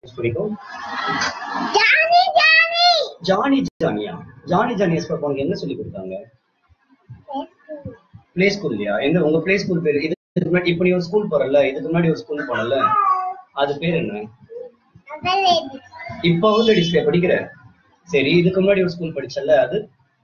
பிடிக்கும் Johnny Johnny Johnny ஜானியா Johnny Johnny yes papa உனக்கு என்ன சொல்லி கொடுத்தாங்க பிளே ஸ்கூல்லையா எங்க உங்க பிளே ஸ்கூல் பேரு இதுக்கு முன்னாடி இப்ப நீ ஒரு ஸ்கூல் போறல இதுக்கு முன்னாடி ஒரு ஸ்கூல் போனல அது பேர் என்ன அவலேடி இப்போ உள்ள டிஸ்பிளே படிக்கிற சரி இதுக்கு முன்னாடி ஒரு ஸ்கூல் படிச்சல அது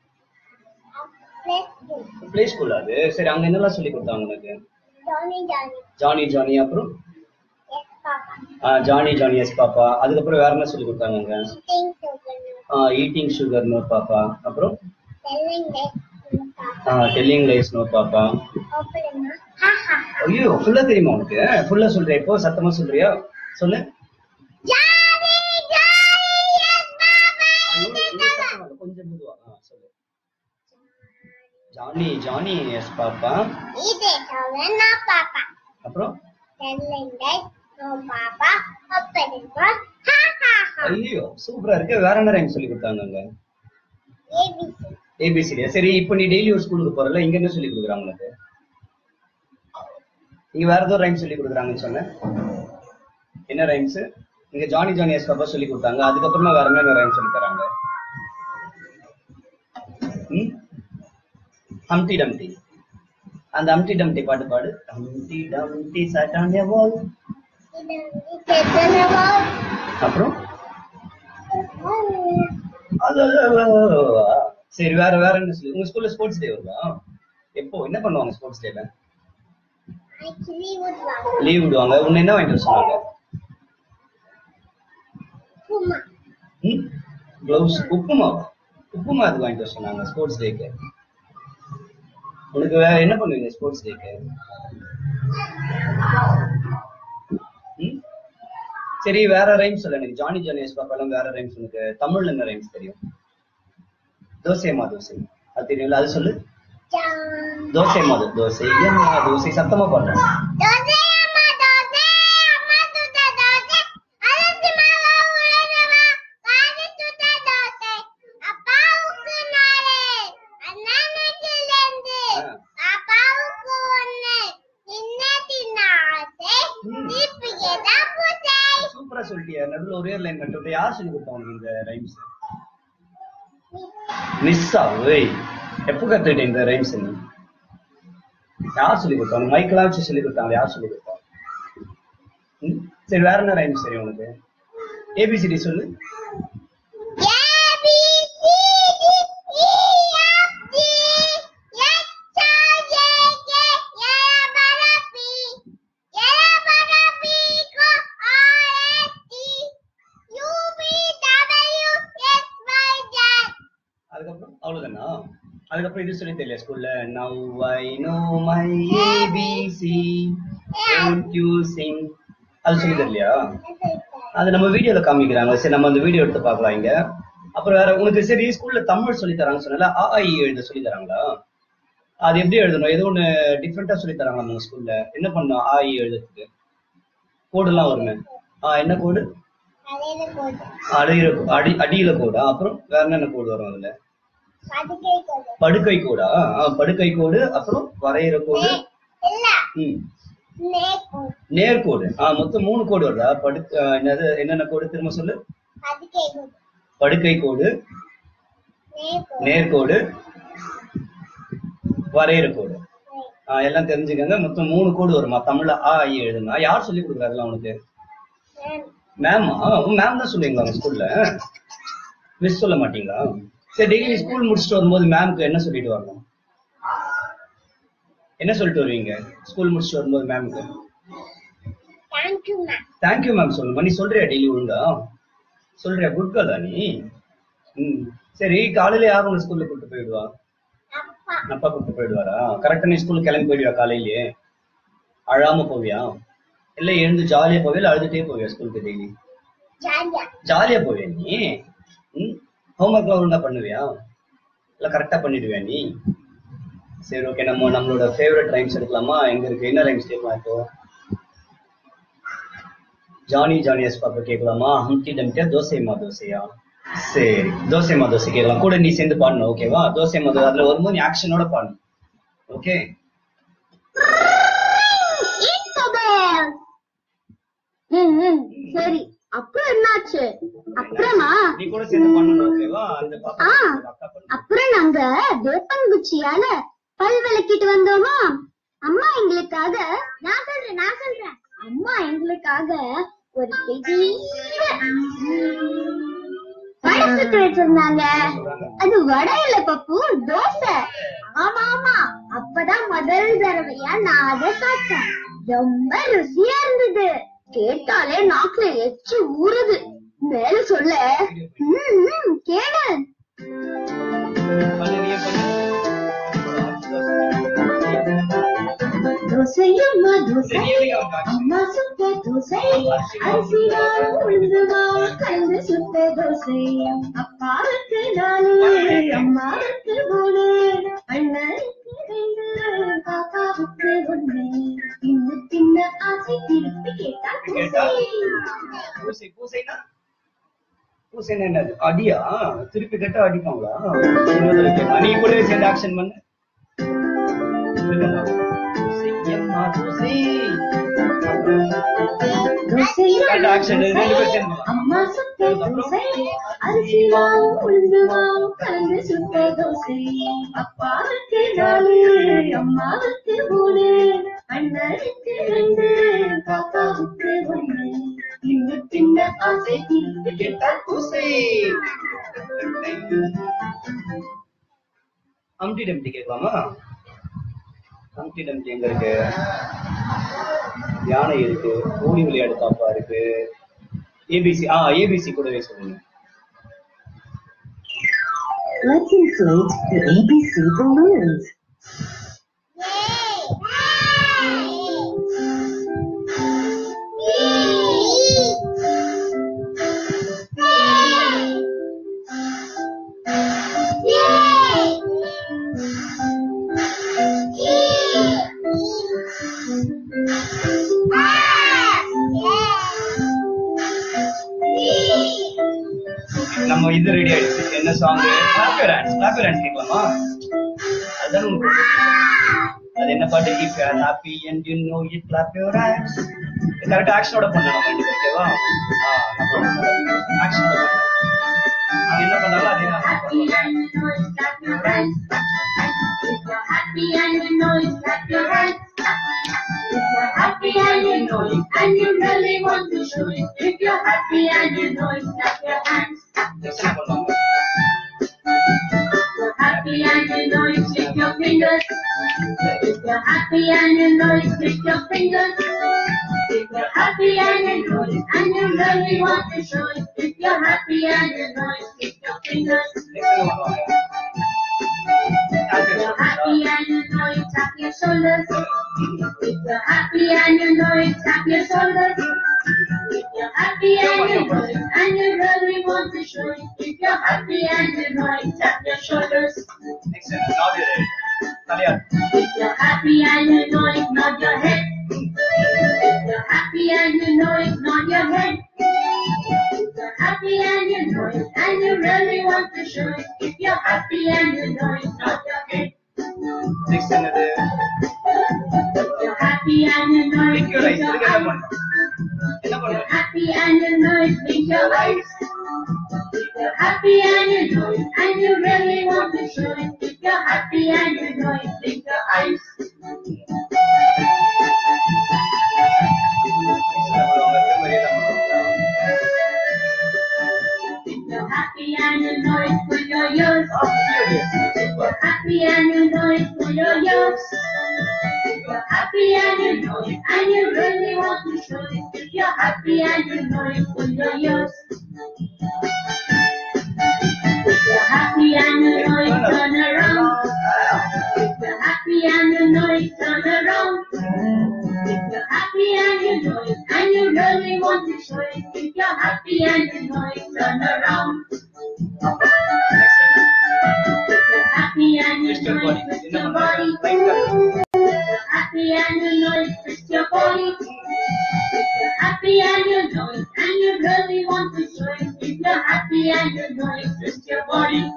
பிளே ஸ்கூல் அது சரி அங்க என்னெல்லாம் சொல்லி கொடுத்தாங்க உனக்கு ஜானி ஜானி ஜானி ஜானி அப்புறம் எஸ் பாப்பா ஆ, ஜானி ஜானி எஸ் பாப்பா அதுக்கப்புறம் வேற என்ன சொல்லி கொடுத்தாங்க அங்க eating sugar eating sugar no papa அப்புறம் telling like papa telling lies no papa opening ha ha ஐயோ ஃபுல்லா தெரியுமா உனக்கு ஃபுல்லா சொல்றியா இப்போ சத்தமா சொல்றியா சொல்லு ஜானி ஜானி எஸ் பாப்பா ஐயோ, இன்னும் சத்தமா இல்ல, கொஞ்சம் மெதுவா ஆ, சொல்லு ஜானி ஜானி எஸ் பாப்பா இது சொல்லுனா பாப்பா அப்புறம் telling like no papa opening ha ha ha ஐயோ சூப்பரா இருக்கு வேற என்ன ரைம் சொல்லி கொடுத்தாங்க அங்க ஏபிசி ஏபிசிடியா சரி இப்போ நீ டெய்லி ஒரு ஸ்கூலுக்கு போறல இங்க என்ன சொல்லி கொடுக்குறாங்க உனக்கு இங்க வேற ஏதோ ரைம் சொல்லி கொடுக்குறாங்கன்னு சொன்னேன் என்ன ரைம்ஸ் இங்க ஜானி ஜானி எஸ் பாப்பா சொல்லி கொடுத்தாங்க அதுக்கப்புறமா வேற என்ன ரைம் சொல்லி தராங்க ம் ஹம்டி டம்டி அந்த ஹம்டி டம்டி பாட்டு பாடு ஹம்டி டம்டி sat on a wall இது கேட்டனவோ அப்புறம் அது, அது, அது, அது, அது. சரி வேற வேற என்ன சொல்லி உங்க ஸ்கூல்ல ஸ்போர்ட்ஸ் டே வருதா எப்போ என்ன பண்ணுவாங்க ஸ்போர்ட்ஸ் டேல ஆக்சுவலி வுட் வா லீவ் விடுவாங்க உன்னை என்ன வாங்கிட்டு வர சொன்னாங்க குமா ம் க்ளவுஸ் உப்புமாவா உப்புமா அது வாங்கிட்டு வர சொன்னாங்க ஸ்போர்ட்ஸ் டேக்கு உனக்கு வேற என்ன பண்ணுவீங்க ஸ்போர்ட்ஸ் டேக்கு ம் சரி வேற ரைம்ஸ் சொல்ல எனக்கு ஜானி ஜானி எஸ் பாப்பாலாம் வேற ரைம்ஸ் உனக்கு தமிழ்ல என்ன ரைம்ஸ் தெரியும் தோசைமா தோசை அது தெரியும்ல அது சொல்லு ஜான் தோசை மாது தோசை ஏம்மா தோசை சத்தமா பாடுறேன் தோசை அம்மா தோசை அம்மா சுட்ட தோசை அலசி மாவா உலகமா காது சுட்ட தோசை அப்பாவுக்கு நாளே அண்ணனுக்கு ரெண்டு ஆ. அப்பாவுக்கு ஒண்ணு சின்ன சின்ன ஆசை ம். தீபிகை தான் பூசை சூப்பரா சொல்லிட்டியா நடுவுல ஒரே ஒரு லைன் மட்டும் யார் சொல்லி கொடுத்தா உனக்கு இந்த ரைம்ஸ் மிஸ்ஸா ஓய் எப்போ கத்துக்கிட்ட இந்த ரைம்ஸ் நீ யார் சொல்லி கொடுத்தாங்க மைக்கெல்லாம் வச்சு சொல்லி கொடுத்தாங்க யார் சொல்லி கொடுத்தா ம்? சரி வேற என்ன ரைம்ஸ் தெரியும் உனக்கு ஏபிசிடி சொல்லு A B C D E F G H I J K L M N P L M N P O R S T U V W X Y Z அதுக்கப்புறம் அவ்வளவுதானா அதுக்கப்புறம் இது சொல்லி தெரியல ஸ்கூல்ல now I know my ABC don't you sing அது சொல்லி தெரியலையா அது நம்ம வீடியோல காமிக்கிறாங்க சரி நம்ம அந்த வீடியோ எடுத்து பார்க்கலாம் இங்க அப்புறம் வேற உனக்கு சரி ஸ்கூல்ல தமிழ் சொல்லி தராங்க சொன்னல ஆ ஆ, இ எழுத சொல்லி தராங்களா அது எப்படி எழுதணும் ஏதோ ஒண்ணு டிஃப்ரெண்டா சொல்லி தராங்களா நம்ம ஸ்கூல்ல என்ன பண்ணணும் ஆ இ எழுதுறதுக்கு கோடெல்லாம் வருமே ஆ என்ன கோடு அலையில போது அடியில அடி அடியில கோடா அப்புறம் வேற என்னென்ன கோடு வரும் அதுல படுக்கை போது படுக்கை கோடா ஆ, படுக்கை கோடு அப்புறம் வரைகிற கோடு இல்ல ம் நேக்கு நேர்கோடு ஆ மொத்தம் மூணு கோடு வருதா படு ஆ, என்னது என்னென்ன கோடு திரும்ப சொல்லு படுக்கை போது படுக்கை கோடு நேக்கு நேர்கோடு வரைகிற கோடு ஆ, எல்லாம் தெரிஞ்சுக்கங்க மொத்தம் மூணு கோடு வருமா தமிழ்ல ஆ ஐ எழுதுனா யார் சொல்லி கொடுக்குறா அதெல்லாம் உனக்கு மேமா மேம் தான் சொல்லுவீங்களா உங்க ஸ்கூல்ல மிஸ் சொல்ல மாட்டீங்களா சரி டெய்லி ஸ்கூல் முடிச்சுட்டு வரும்போது மேம்க்கு என்ன சொல்லிட்டு வரணும் என்ன சொல்லிட்டு வருவீங்க ஸ்கூல் முடிச்சுட்டு வரும்போது மேம்க்கு தேங்க்யூ மேம் தேங்க்யூ மேம் சொல்லுமா நீ சொல்றியா டெய்லி ஒழுங்கா சொல்றியா குட் கேர்ளா நீ ம் சரி காலையில யார் உங்க ஸ்கூல்ல கூட்டு போயிடுவா அப்பா அப்பா கூட்டு போயிடுவாரா கரெக்டா நீ ஸ்கூலுக்கு கிளம்பி போயிடுவா காலையிலேயே அழாம போவியா இல்ல எழுந்து ஜாலியா போவியா இல்ல அழுதுட்டே போவியா ஸ்கூலுக்கு டெய்லி ஜாலியா ஜாலியா போவியா நீ ம் ஹோம்ஒர்க்லாம் ஒழுங்கா பண்ணுவியா இல்ல கரெக்டா பண்ணிடுவியா நீ சரி ஓகே நம்ம நம்மளோட ஃபேவரட் ரைம்ஸ் எடுக்கலாமா எங்க இருக்கு என்ன ரைம்ஸ் கேட்கலாம் இப்போ ஜானி ஜானி எஸ் பாப்பா கேட்கலாமா ஹம்டி டம்டியா தோசைமா தோசையா சரி தோசைமா தோசை கேட்கலாம் கூட நீ சேர்ந்து பாடணும் ஓகேவா தோசைமா தோசை அதுல வரும்போது நீ ஆக்ஷனோட பாடணும் ஓகே Infobel. ம் ம் சரி அப்புறம் என்னாச்சு அப்புறமா நீ கூட சேர்ந்து பண்ணணும் ஓகேவா அந்த பாப்பா ஆ. அக்கா பண்ணு. அப்புறம் நாங்க வேப்பங்குச்சியால பல் விளக்கிட்டு வந்தோமா அம்மா எங்களுக்காக நான் சொல்றேன் நான் சொல்றேன் அம்மா எங்களுக்காக ஒரு பெரிய வடை சுட்டு வச்சிருந்தாங்க அது வடை இல்ல பப்பு தோசை ஆமா ஆமா அப்பதான் முதல் தடவையா நான் அதை சாப்பிட்டேன் ரொம்ப ருசியா இருந்தது கேட்டாலே நாக்குல எச்சி ஊறுது மேல சொல்ல ம், ம், கேளு பண்ணு, நீயே பண்ணு. தோசையம்மா தோசை சரி, எப்படி அவங்க ஆச்சு? அம்மா சுட்ட தோசை அரிசியால் உளுந்துமாவு கலந்து சுட்ட தோசை அப்பாவுக்கு நாலு அம்மாவுக்கு மூணு அண்ணனுக்கு ரெண்டு பாப்பாவுக்கு ஒண்ணு தின்னு தின்ன ஆசை திருப்பி கேட்டா கேட்டா? தோசை பூசை பூசைனா பூசைனா என்னது அடியா திருப்பி கேட்டா அடிப்பாங்களா இன்னொரு தடவை கேட்கலாம். நீ கூட சேர்ந்து ஆக்ஷன் பண்ணு பூசையம்மா பூசை. Correct action. ரெண்டு பேரும் சேர்ந்து பண்ணலாம். அம்மா சுட்ட தோசை அரிசியால் உளுந்துமாவு கலந்து சுட்ட தோசை அப்பாவுக்கு நாலு அம்மாவுக்கு மூணு அண்ணனுக்கு ரெண்டு பாப்பாவுக்கு ஒண்ணு தின்னு தின்ன ஆசை திருப்பி கேட்டா பூசை அம்டி டம்டி கேட்கலாமா அம்டி டம்டி எங்க இருக்கு யானை இருக்கு ஓடி விளையாடு பாப்பா இருக்கு ஏபிசி ஆ ஏபிசி கூடவே சொல்லுங்க Let's inflate the ABC balloons. நம்ம இது ரெடி ஆயிடுச்சு என்ன song clap your hands clap your hands கேட்கலாமா அதான் உங்களுக்கு அது என்ன பாட்டு if you are happy and you know it clap your hands correct ஆக்ஷனோட பண்ணணும் ரெண்டு பேர் ஓகேவா ஆ நம்ம ஆக்ஷனோட பண்ணணும் அவன் என்ன பண்ணாலும் அதே தான் Happy and you know it, clap your hands. If you're happy and you know it, and you really want to show it. If you're happy and you know it, clap your hands. Next என்ன பண்ணுவாங்க If you're happy and you know it, click your fingers. If you're happy and you know it, click your fingers. If you're happy and you know it, and you really want to show it. If you're happy and you know it, click your fingers. Next என்ன பண்ணுவாங்க If you're happy and you know it, tap your shoulders. If you're happy and you know it, tap your shoulders. If you're happy and you know it, and you really want to show it. If you're happy and you know it, tap your shoulders. Next என்ன நாடு தலையாடு If you're happy and you know it, nod your head. If you're happy and you know it, nod your head. If you're happy and you know it, and you really want to show it. If you're happy and you know it, nod your head. Next என்னது If you're happy and you know it, Blink your eyes. blink your இதுக்கு என்ன eyes. பண்ணணும் என்ன If you're பண்ணுவேன் happy and you know it, blink your eyes. If you're happy and you know it, and you really want to show it. If you're happy and you know it, blink your eyes. If you're happy and you know it, pull your ears. If you're happy and you know it, pull your ears. If you're happy and you know it, and you really want to show it. If you're happy and you know it, pull your ears. If you're happy and you know it, turn around. If you're happy and you know it, turn around. If you're happy and you know it, and you really want to show it. If you're happy and you know it, turn around. If you're happy and you know it, twist your body. If you're happy and you know it, twist your body. If you're happy and you know it, and you really want to show it. If you're happy and you know it, twist your body.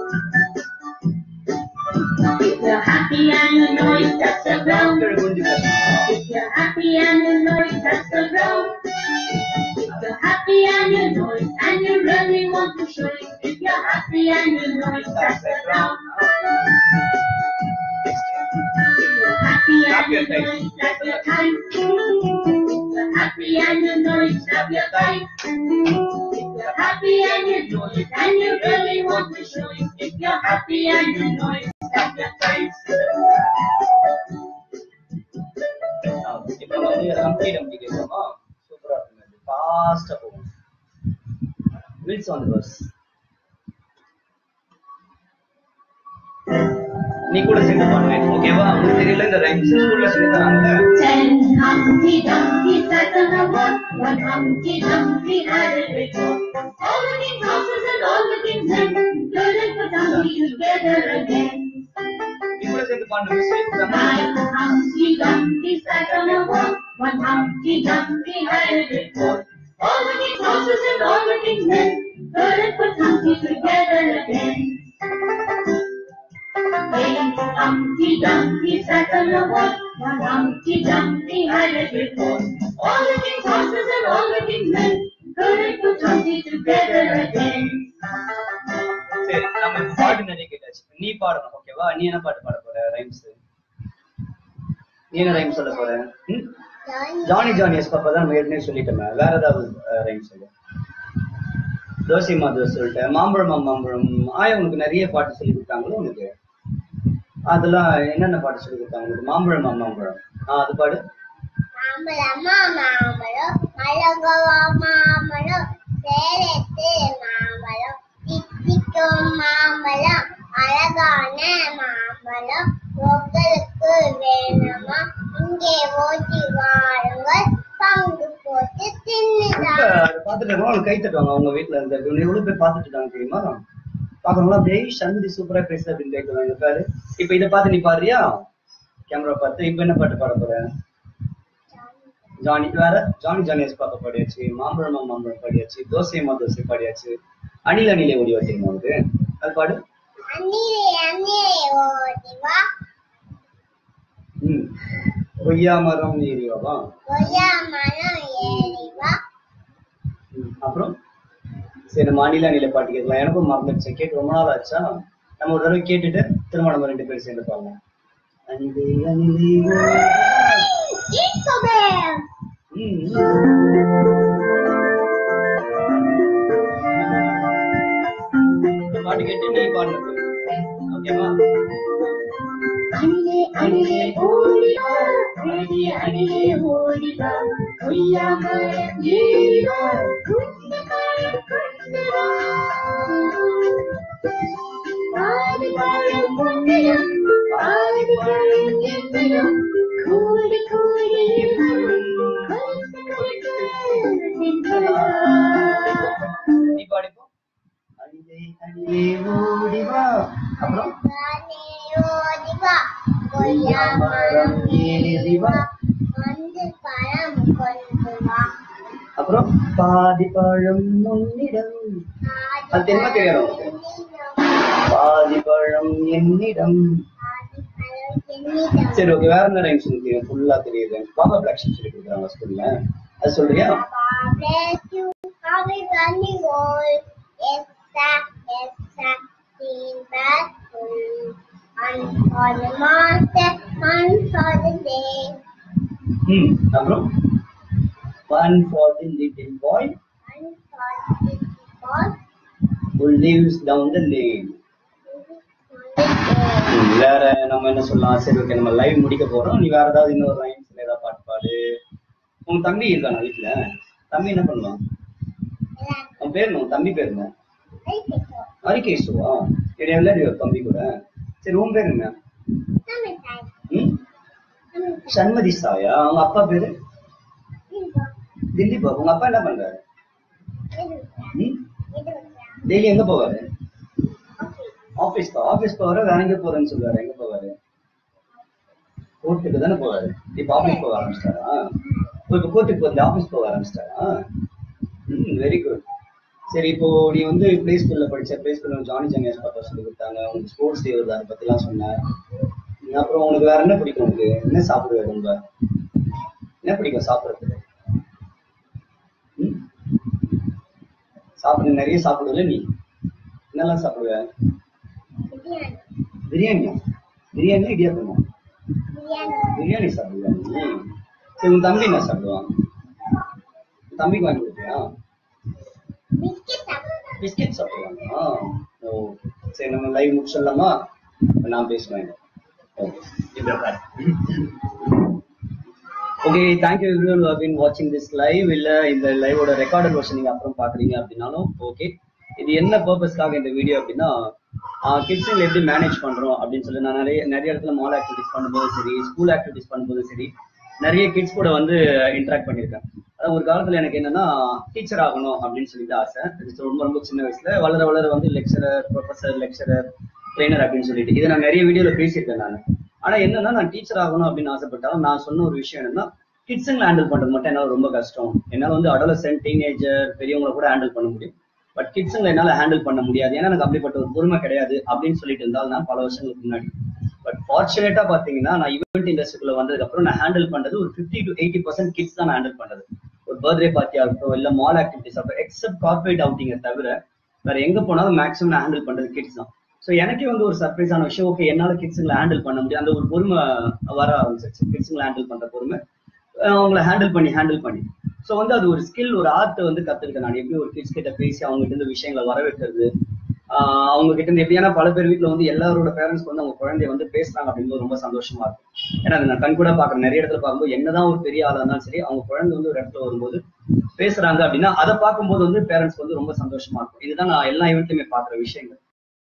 If you're happy and you know it, touch the ground. If you're happy and you know it, touch the ground. If you're happy happy and you know it, and you really want to show it. If you're happy and you know it, pass it round. If you're happy and you know it, clap your hands. If you're happy and you know it, snap your thighs. If you're happy and you know it, and you really want to show it. If you're happy and you know it, snap your thighs. இப்ப வந்து ஹம்டி டம்டி கேட்கலாமா சூப்பரா இருக்கும் ஃபாஸ்டா போகும் Wills on bus நீ கூட சேர்ந்து பண்ணு ஓகேவா உங்களுக்கு தெரியல இந்த ரைம்ஸ் ஸ்கூல்ல சொல்லி தராங்கல்ல Ten Humpty Dumpty sat on a wall. One Humpty Dumpty had a report. All the king's horses and all the king's men couldn't put Humpty together again. நீ கூட சேர்ந்து பண்ணு miss Nine Humpty Dumpty sat on a wall. One Humpty Dumpty had a report. All the king's horses and all the king's men couldn't put Humpty together again. Eight Humpty Dumpty sat on a wall. One Humpty Dumpty had a report. All the king's horses and all the king's men couldn't put Humpty together again. சரி நம்ம பாட்டு நிறைய கேட்டாச்சு நீ பாடணும் ஓகேவா நீ என்ன பாட்டு பாட போற ரைம்ஸ் நீ என்ன ரைம் சொல்ல போற ம்? ஜானி ஜானி எஸ் பாப்பா தான் நம்ம ஏற்கனவே சொல்லிட்டோம் வேற ஏதாவது ரைம் சொல்லு தோசை மாதம் சொல்லிட்டேன் மாம்பழம் மாம்பழம் ஆயா உனக்கு நிறைய பாட்டு சொல்லி கொடுத்தாங்களோ உனக்கு அதெல்லாம் என்னென்ன பாட்டு சொல்லி கொடுத்தாங்க உனக்கு மாம்பழம் மாம்பழம் ஆ அது பாடு மாம்பழமா மாம்பழம் அழகவா மாம்பழம் சேரத்து மாம்பழம் தித்திக்கும் மாம்பழம் அழகான மாம்பழம் உங்களுக்கு வேணுமா இங்கே ஓட்டி வாருங்கள் பங்கு போட்டு தின்னுதான் அதை பார்த்துட்டு இருக்கவங்க கை தட்டுவாங்க அவங்க வீட்டுல இருந்து இவங்க எவ்வளவு பேர் பார்த்துட்டு இருக்காங்க தெரியுமா பாக்குறவங்களா டேய் சந்தி சூப்பரா பேசுற அப்படின்னு கேட்கலாம் இந்த பாரு இப்ப இதை பார்த்து நீ பாடுறியா கேமரா பார்த்து இப்ப என்ன பாட்டு பாட போற ஜானி வேற ஜானி ஜானி எஸ் பாப்பா பாடியாச்சு மாம்பழமா மாம்பழம் பாடியாச்சு தோசையம்மா தோசை பாடியாச்சு அணில் அணிலே ஓடி தெரியுமா உனக்கு அது பாடு அந்நிலே அந்நிலே ஓடி வா ம் கொய்யா மரம் ஏரியாவா கொய்யா மரம் ஏறி வா ம், அப்புறம் சரி நம்ம அணில அணில பாட்டு கேட்கலாம் எனக்கும் மறந்துடுச்சு கேட்டு ரொம்ப நாள் ஆச்சா நம்ம ஒரு தடவை கேட்டுட்டு திரும்ப நம்ம ரெண்டு பேரும் சேர்ந்து பாடலாம் அணிலே அணிலே ஓ- Isabel! ம், ம். இந்த பாட்டு கேட்டு நீ பாடணும் ஓகேவா அணிலே அணிலே ஓடிவா அழகிய அணிலே ஓடிவா கொய்யா மரம் ஏறிவா குந்த மரம் கொண்டு வா பாதி பழம் உன்னையும் பாதி பழம் என்னையும் கூடி கூடி கொழுந்து கொழுந்து தின்றா. நீ பாடிப்போ அணிலே அணிலே ஓடி வா அப்புறம் நானே ஓடி வா கொய்யா மரம் ஏறி வா வந்து பழம் கொண்டு வா அப்புறம் பாதி பழம் உன்னிடம் அது தெரியுமா தெரியாதா உனக்கு? பாதி பழம் என்னிடம் சரி ஓகே வேற என்ன ரைம் சொல்லிருக்கீங்க ஃபுல்லா தெரியுது பாபா பிளாக் ஷீட் சொல்லி கொடுக்குறாங்க ஸ்கூல்ல அது சொல்றியா Bless you, happy running all. Yes, sir, yes, sir. Sing that full. One for the master, one for the day. Hmm அப்புறம் one for the little boy One for the boy. who lives down the lane ம், வேற நம்ம என்ன சொல்லலாம் சரி okay நம்ம live முடிக்க போறோம் நீ வேற ஏதாவது இன்னொரு ரைம்ஸ்ல ஏதாவது பாட்டு பாடு உங்க தம்பி இருக்கானா வீட்டுல தம்பி என்ன பண்ணுவான் அவன் பேர் என்ன? உன் தம்பி பேர் என்ன ஹரிகேஷுவா சரி விளையாடி ஒரு தம்பி கூட சரி உன் பேர் என்ன ம் சண்மதி சாயா அவங்க அப்பா பேரு திலீப் உங்க அப்பா என்ன பண்றாரு ம் டெய்லி எங்க போவாரு ஆபீஸ் ஆபீஸ் போவாரு வேற எங்க போறேன்னு சொல்லுவாரு எங்க போவாரு கோர்ட்டுக்கு தானே போவாரு இப்ப ஆபீஸ் போக ஆரம்பிச்சிட்டாரா ஓ, இப்ப கோர்ட்டுக்கு போறது ஆபீஸ் போக ஆரம்பிச்சிட்டாரா ம் வெரி குட் சரி இப்போ நீ வந்து பிளே ஸ்கூல்ல படிச்ச பிளே ஸ்கூல்ல ஜானி ஜானியாஸ் பாப்பா சொல்லி கொடுத்தாங்க உனக்கு ஸ்போர்ட்ஸ் டே வருது அதை பத்தி எல்லாம் சொன்னேன் அப்புறம் உனக்கு வேற என்ன பிடிக்கும் உனக்கு என்ன சாப்பிடுவேன் ரொம்ப என்ன பிடிக்கும் சாப்பிடுறதுக்கு ம்? சாப்பிடு நிறைய சாப்பிடுவல நீ என்னெல்லாம் சாப்பிடுவ பிரியாணி பிரியாணியா பிரியாணி இடியாப்பமா பிரியாணி பிரியாணி சாப்பிடுவா நீ சரி உன் தம்பி என்ன சாப்பிடுவான் உன் தம்பிக்கு வாங்கி கொடுத்தியா பிஸ்கட் சாப்பிடுவேன் பிஸ்கெட் சாப்பிடுவாங்க ஓ சரி நம்ம லைவ் முடிச்சிடலாமா நான் பேசுவேன் okay thank you everyone have been வாட்சிங் திஸ் லைவ் இல்ல இந்த லைவோட ரெக்கார்டட் வெர்ஷன் நீங்க அப்புறம் பாக்குறீங்க அப்படின்னாலும் ஓகே இது என்ன பர்பஸ்க்காக இந்த வீடியோ அப்படின்னா கிட்ஸில் எப்படி மேனேஜ் பண்றோம் அப்படின்னு சொல்லி நான் நிறைய நிறைய இடத்துல மால் ஆக்டிவிட்டிஸ் பண்ணும்போது சரி ஸ்கூல் ஆக்டிவிட்டிஸ் பண்ணும்போது சரி நிறைய கிட்ஸ் கூட வந்து இன்டராக்ட் பண்ணியிருக்கேன் அதான் ஒரு காலத்துல எனக்கு என்னன்னா டீச்சர் ஆகணும் அப்படின்னு சொல்லிட்டு ஆசை இது ரொம்ப ரொம்ப சின்ன வயசுல வளர வளர வந்து லெக்சரர் ப்ரொஃபசர் லெக்சரர் ட்ரெயினர் அப்படின்னு சொல்லிட்டு இதை நான் நிறைய வீடியோல பேசியிருக்கேன் நான் ஆனா என்னன்னா நான் டீச்சர் ஆகணும் அப்படின்னு ஆசைப்பட்டாலும் நான் சொன்ன ஒரு விஷயம் என்னன்னா கிட்ஸுங்களை ஹேண்டில் பண்றது மட்டும் என்னால ரொம்ப கஷ்டம் என்னால வந்து அடலசென்ட் டீனேஜர் பெரியவங்களை கூட ஹேண்டில் பண்ண முடியும் பட் கிட்ஸுங்களை என்னால ஹேண்டில் பண்ண முடியாது ஏன்னா எனக்கு அப்படிப்பட்ட ஒரு பொறுமை கிடையாது அப்படின்னு சொல்லிட்டு இருந்தால் நான் பல வருஷங்களுக்கு முன்னாடி பட் ஃபார்ச்சுனேட்டா பாத்தீங்கன்னா நான் ஈவெண்ட் இண்டஸ்ட்ரிக்குள்ள வந்ததுக்கு அப்புறம் நான் ஹேண்டில் பண்றது ஒரு fifty to eighty percent kids தான் நான் ஹேண்டில் பண்றது ஒரு பர்த்டே பார்ட்டியா இருக்கட்டும் இல்ல மால் ஆக்டிவிட்டிஸ் ஆகட்டும் எக்ஸப்ட் கார்பரேட் அவுட்டிங்கை தவிர வேற எங்க போனாலும் மேக்ஸிமம் நான் ஹேண்டில் பண்றது கிட்ஸ் தான் ஸோ எனக்கே வந்து ஒரு சர்ப்ரைஸான விஷயம் ஓகே என்னால கிட்ஸுங்களை ஹேண்டில் பண்ண முடியும் அந்த ஒரு பொறுமை வர ஆரம்பிச்சிருச்சு கிட்ஸுங்களை ஹேண்டில் பண்ற பொறுமை அஹ் அவங்கள ஹேண்டில் பண்ணி ஹேண்டில் பண்ணி ஸோ வந்து அது ஒரு ஸ்கில் ஒரு ஆர்ட் வந்து கத்துக்கிட்டேன் நான் எப்படி ஒரு கிட்ஸ் கிட்ட பேசி அவங்க கிட்ட இருந்து விஷயங்களை வரவேற்கிறது ஆஹ் அவங்க கிட்ட இருந்து எப்படி ஏன்னா பல பேர் வீட்ல வந்து எல்லாரோட பேரண்ட்ஸ் வந்து அவங்க குழந்தைய வந்து பேசுறாங்க அப்படிங்கிறது ரொம்ப சந்தோஷமா இருக்கும் ஏன்னா அது நான் கண் கூட பாக்குறேன் நிறைய இடத்துல பார்க்கும்போது என்னதான் ஒரு பெரிய ஆளா இருந்தாலும் சரி அவங்க குழந்தை வந்து ஒரு இடத்துல வரும்போது பேசுறாங்க அப்படின்னா அதை பார்க்கும்போது வந்து பேரண்ட்ஸ் வந்து ரொம்ப சந்தோஷமா இருக்கும் இதுதான் நான் எல்லா ஈவெண்ட்லயுமே பாக்குற விஷயங்கள்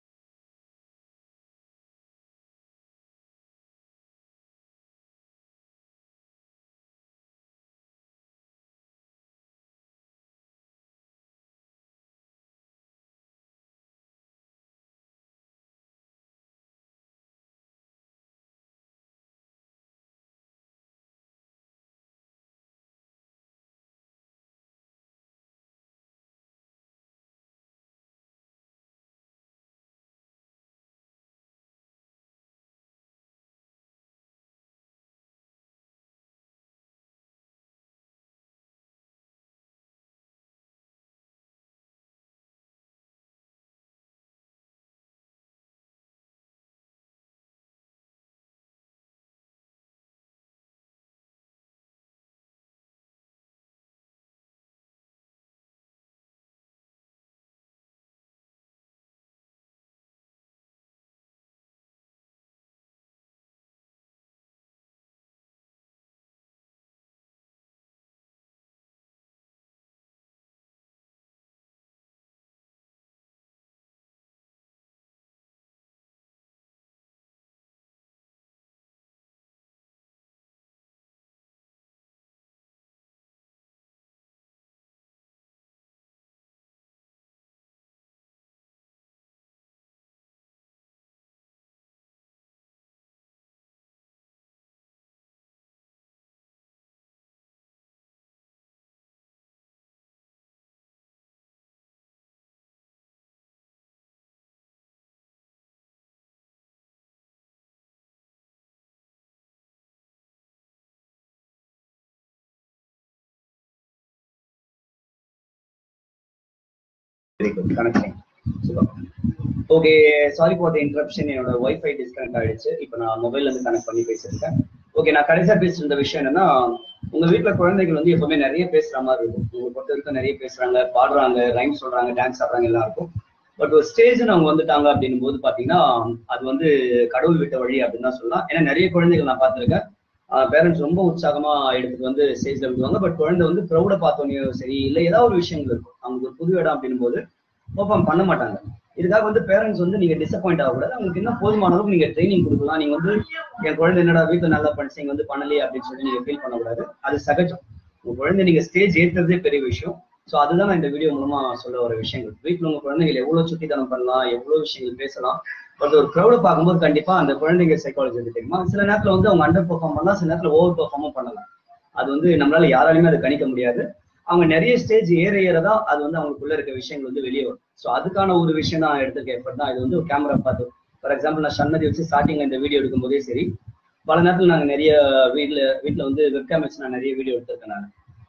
very good connecting okay sorry for the interruption என்னோட வைஃபை டிஸ்கனெக்ட் ஆயிடுச்சு இப்போ நான் மொபைல்ல இருந்து கனெக்ட் பண்ணி பேசியிருக்கேன் ஓகே நான் கடைசியா பேசியிருந்த விஷயம் என்னன்னா உங்க வீட்ல குழந்தைகள் வந்து எப்பவுமே நிறைய பேசுற மாதிரி இருக்கும் உங்க பொறுத்த வரைக்கும் நிறைய பேசுறாங்க பாடுறாங்க ரைம் சொல்றாங்க டான்ஸ் ஆடுறாங்க எல்லாம் இருக்கும் பட் ஒரு ஸ்டேஜ் அவங்க வந்துட்டாங்க அப்படின்னும் போது பாத்தீங்கன்னா அது வந்து கடவுள் விட்ட வழி அப்படின்னு தான் சொல்லலாம் ஏன்னா நிறைய குழந்தைகள் நான் பார்த்திருக்கேன் பேரண்ட்ஸ் ரொம்ப உற்சாகமா எடுத்துட்டு வந்து ஸ்டேஜ்ல விடுவாங்க பட் குழந்தை வந்து ப்ரௌட பார்த்தோன்னே சரி இல்லை ஏதாவது ஒரு விஷயங்கள் இருக்கும் அவங்களுக்கு ஒரு புது இடம் அப்படின்னும் போது பெர்ஃபார்ம் பண்ண மாட்டாங்க இதுக்காக வந்து பேரண்ட்ஸ் வந்து நீங்க டிசப்பாயிண்ட் ஆகக்கூடாது அவங்களுக்கு என்ன போதுமான அளவுக்கு நீங்க ட்ரைனிங் கொடுக்கலாம் நீங்க வந்து என் குழந்தை என்னடா வீட்டுல நல்லா படிச்சு நீங்க வந்து பண்ணலையே அப்படின்னு சொல்லி நீங்க ஃபீல் பண்ணக்கூடாது அது சகஜம் உங்க குழந்தை நீங்க ஸ்டேஜ் ஏற்றுறதே பெரிய விஷயம் ஸோ அதுதான் நான் இந்த வீடியோ மூலமா சொல்ல வர விஷயங்கள் வீட்டுல உங்க குழந்தைகள் எவ்வளவு சுட்டித்தனம் பண்ணலாம் எவ்வளவு விஷயங்கள் பேசலாம் பட் ஒரு க்ரௌட பார்க்கும்போது கண்டிப்பா அந்த குழந்தைங்க சைக்காலஜி வந்து தெரியுமா சில நேரத்துல வந்து அவங்க அண்டர் பெர்ஃபார்ம் பண்ணலாம் சில நேரத்துல ஓவர் பெர்ஃபார்மும் பண்ணலாம் அது வந்து நம்மளால யாராலையுமே அதை கணிக்க முடியாது அவங்க நிறைய ஸ்டேஜ் ஏற ஏறதான் அது வந்து அவங்களுக்குள்ள இருக்க விஷயங்கள் வந்து வெளியே வரும் ஸோ அதுக்கான ஒரு விஷயம் தான் எடுத்துக்க எஃபர்ட் தான் இது வந்து ஒரு கேமரா பார்த்து ஃபார் எக்ஸாம்பிள் நான் சன்னதி வச்சு ஸ்டார்டிங்ல இந்த வீடியோ எடுக்கும் போதே சரி பல நேரத்தில் நாங்கள் நிறைய வீட்டில் வீட்டில் வந்து வெப்கேம் வச்சு நான் நிறைய வீடியோ எடுத்திருக்கேன் நான்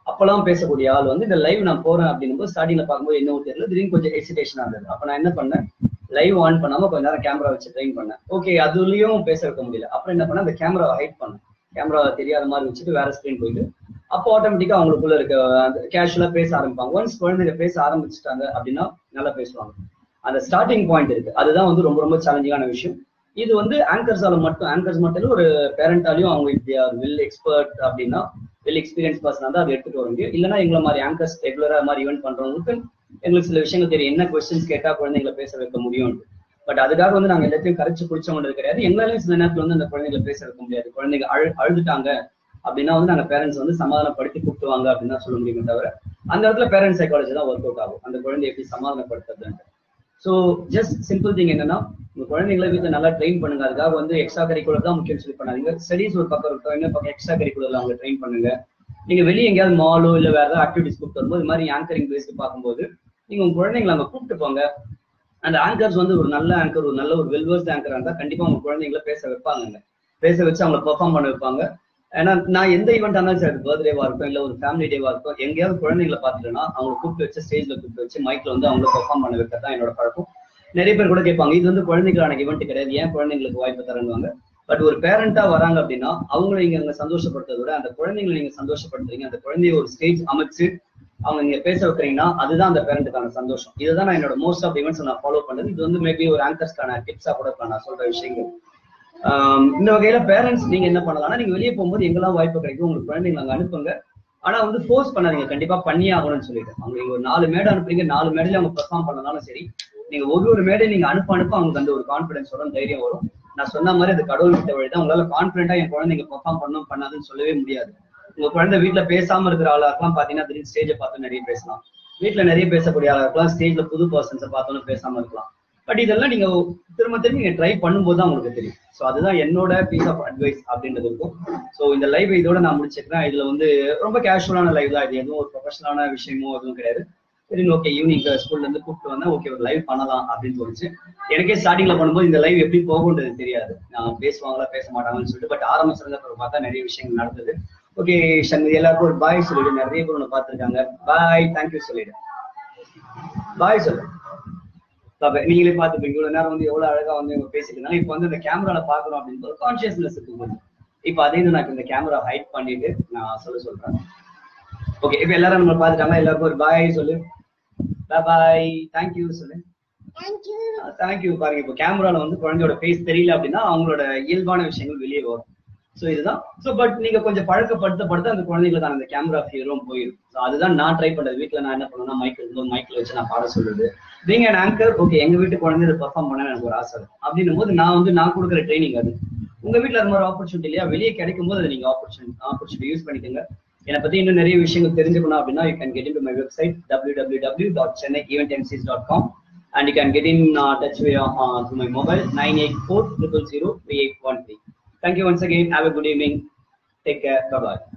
அப்பெல்லாம் பேசக்கூடிய ஆள் வந்து இந்த லைவ் நான் போறேன் அப்படிங்கும்போது ஸ்டார்டிங்ல பார்க்கும்போது என்ன தெரியல திடீர்னு கொஞ்சம் ஹெசிடேஷனா இருந்தது அப்ப நான் என்ன பண்ணேன் லைவ் ஆன் பண்ணாம கொஞ்ச நேரம் கேமரா வச்சு ட்ரைன் பண்ணேன் ஓகே அதுலயும் பேச வைக்க முடியல அப்புறம் என்ன பண்ணேன் அந்த கேமராவை ஹைட் பண்ணேன் கேமரா தெரியாத மாதிரி வச்சுட்டு வேற ஸ்கிரீன் போயிட்டு அப்போ ஆட்டோமேட்டிக்கா அவங்களுக்குள்ள இருக்க அந்த கேஷுவலா பேச ஆரம்பிப்பாங்க ஒன்ஸ் குழந்தைங்க பேச ஆரம்பிச்சுட்டாங்க அப்படின்னா நல்லா பேசுவாங்க அந்த ஸ்டார்டிங் பாயிண்ட் இருக்கு அதுதான் வந்து ரொம்ப ரொம்ப சேலஞ்சிங்கான விஷயம் இது வந்து ஆங்கர்ஸால மட்டும் ஆங்கர்ஸ் மட்டும் இல்ல ஒரு பேரண்டாலையும் அவங்க இப்படி வில் எக்ஸ்பர்ட் அப்படின்னா வெல் எக்ஸ்பீரியன்ஸ் பர்சன் தான் அதை எடுத்துட்டு வர முடியும் இல்லைன்னா எங்களை மாதிரி ஆங்கர்ஸ் ரெகுலரா மாதிரி ஈவென்ட் பண்றவங்களுக்கு எங்களுக்கு சில விஷயங்கள் தெரியும் என்ன கொஸ்டின்ஸ் கேட்டா குழந்தைங்களை பேச வைக்க முடியும் பட் அதுக்காக வந்து நாங்க எல்லாத்தையும் கரைச்சு குடிச்சவங்க கிடையாது எங்களாலையும் சில நேரத்துல வந்து அந்த குழந்தைகளை பேச வைக்க முடியாது குழந்தைங்க அழு அழுதுட்டாங்க அப்படின்னா வந்து நாங்க பேரண்ட்ஸ் வந்து சமாதானப்படுத்தி கூப்பிட்டுவாங்க அப்படின்னு தான் சொல்ல முடியுமே தவிர அந்த இடத்துல பேரண்ட் சைக்காலஜி தான் ஒர்க் அவுட் ஆகும் அந்த குழந்தைய எப்படி சமாதானப்படுத்துறது ஸோ ஜஸ்ட் சிம்பிள் திங் என்னன்னா உங்க குழந்தைங்களை வீட்டில் நல்லா ட்ரெயின் பண்ணுங்க அதுக்காக வந்து எக்ஸ்ட்ரா கரிக்குலர் தான் முக்கியம் சொல்லி பண்ணாதீங்க ஸ்டடிஸ் ஒரு பக்கம் இருக்கட்டும் என்ன பக்கம் எக்ஸ்ட்ரா கரிக்குலர்ல அவங்க ட்ரெயின் பண்ணுங்க நீங்க வெளியே எங்கேயாவது மாலோ இல்ல வேற ஏதாவது ஆக்டிவிட்டிஸ் கூப்பிட்டு வரும்போது இது மாதிரி ஆங்கரிங் பேஸ்க்கு பார்க்கும்போது நீங்க உங்க குழந்தைங்களை அங்க கூப்பிட்டு போங்க அந்த ஆங்கர்ஸ் வந்து ஒரு நல்ல ஆங்கர் ஒரு நல்ல ஒரு வெல்வர்ஸ் ஆங்கரா இருந்தா கண்டிப்பா உங்க குழந்தைங்களை பேச வைப்பாங்க பேச வச்சு அவங்களை பெர்ஃபார்ம் பண்ண வைப்பாங்க ஏன்னா நான் எந்த ஈவெண்ட் ஆனாலும் சரி பர்த்டேவா இருக்கும் இல்ல ஒரு ஃபேமிலி டேவா இருக்கும் எங்கேயாவது குழந்தைங்களை பார்த்துட்டேன்னா அவங்க கூப்பிட்டு வச்சு ஸ்டேஜ்ல கூப்பிட்டு வச்சு மைக்ல வந்து அவங்களை பெர்ஃபார்ம் பண்ண வைக்க தான் என்னோட பழக்கம் நிறைய பேர் கூட கேட்பாங்க இது வந்து குழந்தைங்களான ஈவெண்ட் கிடையாது ஏன் குழந்தைங்களுக்கு வாய்ப்பு தரணுவாங்க பட் ஒரு பேரண்டா வராங்க அப்படின்னா அவங்களை நீங்க அங்க சந்தோஷப்படுத்துறத விட அந்த குழந்தைங்களை நீங்க சந்தோஷப்படுத்துறீங்க அந்த குழந்தைய ஒரு ஸ்டேஜ் அமைச்சு அவங்க நீங்க பேச வைக்கிறீங்கன்னா அதுதான் அந்த பேரண்ட்டுக்கான சந்தோஷம் இதுதான் நான் என்னோட மோஸ்ட் ஆஃப் ஈவெண்ட்ஸ் நான் ஃபாலோ பண்ணது இது வந்து மேபி ஒரு ஆங்கர்ஸ்க்கான டிப்ஸா கூட இருக்கலாம் நான் சொல்ற விஷயங்கள் ஆஹ் இந்த வகையில பேரண்ட்ஸ் நீங்க என்ன பண்ணலாம்னா நீங்க வெளியே போகும்போது எங்கெல்லாம் வாய்ப்பு கிடைக்கும் உங்களுக்கு குழந்தைங்களை அங்க அனுப்புங்க ஆனா வந்து ஃபோர்ஸ் பண்ணாதீங்க கண்டிப்பா பண்ணியே ஆகணும்னு சொல்லிட்டு அவங்க நீங்க ஒரு நாலு மேடை அனுப்புறீங்க நாலு மேடையில அவங்க பெர்ஃபார்ம் பண்ணனாலும் சரி நீங்க ஒரு ஒரு மேடை நீங்க அனுப்ப அனுப்ப அவங்களுக்கு அந்த ஒரு கான்பிடன்ஸ் வரும் தைரியம் வரும் நான் சொன்ன மாதிரி அது கடவுள் விட்ட வழி தான் உங்களால கான்பிடண்டா என் குழந்தைங்க பெர்ஃபார்ம் பண்ணும் பண்ணாதுன்னு சொல்லவே முடியாது உங்க குழந்தை வீட்டுல பேசாம இருக்கிற ஆளா இருக்கலாம் பாத்தீங்கன்னா திடீர்னு ஸ்டேஜை பார்த்து நிறைய பேசலாம் வீட்டுல நிறைய பேசக்கூடிய ஆளா இருக்கலாம் ஸ்டேஜ்ல புது பர்சன்ஸை பார்த்தோன்னு பேசாம இருக்கலாம் பட் இதெல்லாம் நீங்க திரும்ப திரும்ப நீங்க ட்ரை பண்ணும்போது தான் உங்களுக்கு தெரியும் ஸோ அதுதான் என்னோட பீஸ் ஆஃப் அட்வைஸ் அப்படின்றது இருக்கும் ஸோ இந்த லைவ் இதோட நான் முடிச்சுக்கிறேன் இதுல வந்து ரொம்ப கேஷுவலான லைவ் தான் இது எதுவும் ஒரு ப்ரொஃபஷனலான விஷயமோ எதுவும் கிடையாது சரி ஓகே ஈவினிங் ஸ்கூல்ல இருந்து கூப்பிட்டு வந்தேன் ஓகே ஒரு லைவ் பண்ணலாம் அப்படின்னு தோணுச்சு எனக்கே ஸ்டார்டிங்ல பண்ணும்போது இந்த லைவ் எப்படி போகும்ன்றது தெரியாது நான் பேசுவாங்களா பேச மாட்டாங்கன்னு சொல்லிட்டு பட் ஆரம்பிச்சிருந்த அப்புறம் பார்த்தா நிறைய விஷயங்கள் நடந்தது ஓகே சங்கதி எல்லாருக்கும் ஒரு பாய் சொல்லிடு நிறைய பேர் உன்னை பார்த்துருக்காங்க பாய் தேங்க்யூ சொல்லிடு பாய் சொல்லு பாப்பா நீங்களே பார்த்துப்பீங்க இவ்வளவு நேரம் வந்து எவ்வளவு அழகா வந்து இவங்க பேசிட்டு இருந்தாங்க இப்போ வந்து இந்த கேமரால பாக்குறோம் அப்படின்னு கான்சியஸ்னஸ் இருக்கும்போது இப்போ அதே இது நான் இந்த கேமரா ஹைட் பண்ணிட்டு நான் சொல்ல சொல்றேன் ஓகே இப்போ எல்லாரும் நம்ம பார்த்துட்டாங்க எல்லாருக்கும் ஒரு பாய் சொல்லு பாய் தேங்க்யூ சொல்லு Thank you. தேங்க்யூ பாருங்க இப்போ கேமரால வந்து குழந்தையோட ஃபேஸ் தெரியல அப்படின்னா அவங்களோட இயல்பான விஷயங்கள் வெளியே வரும் ஸோ இதுதான் ஸோ பட் நீங்க கொஞ்சம் பழக்கப்படுத்த படுத்த அந்த குழந்தைங்களுக்கு அந்த கேமரா ஃபியரும் போயிடும் ஸோ அதுதான் நான் ட்ரை பண்றது வீட்டில் நான் என்ன பண்ணுவேன்னா மைக் இருக்கும்போது மைக்ல வச்சு நான் பாட சொல்றது பீங் அண்ட் ஆங்கர் ஓகே எங்க வீட்டு குழந்தை இதை பெர்ஃபார்ம் பண்ண எனக்கு ஒரு ஆசை அப்படின்னும் போது நான் வந்து நான் கொடுக்குற ட்ரைனிங் அது உங்க வீட்டில் அது மாதிரி ஆப்பர்ச்சுனிட்டி இல்லையா வெளியே கிடைக்கும் போது அதை நீங்க ஆப்பர்ச்சுனிட்டி ஆப்பர்ச்சுனிட்டி யூஸ் பண்ணிக்கோங்க என்னை பத்தி இன்னும் நிறைய விஷயங்கள் தெரிஞ்சுக்கணும் அப்படின்னா you can get into my website W W W dot Chennai event MCs dot com and you can get in uh, touch with, uh, through my mobile 984 000 3813. Thank you once again. Have a good evening. Take care. Bye bye.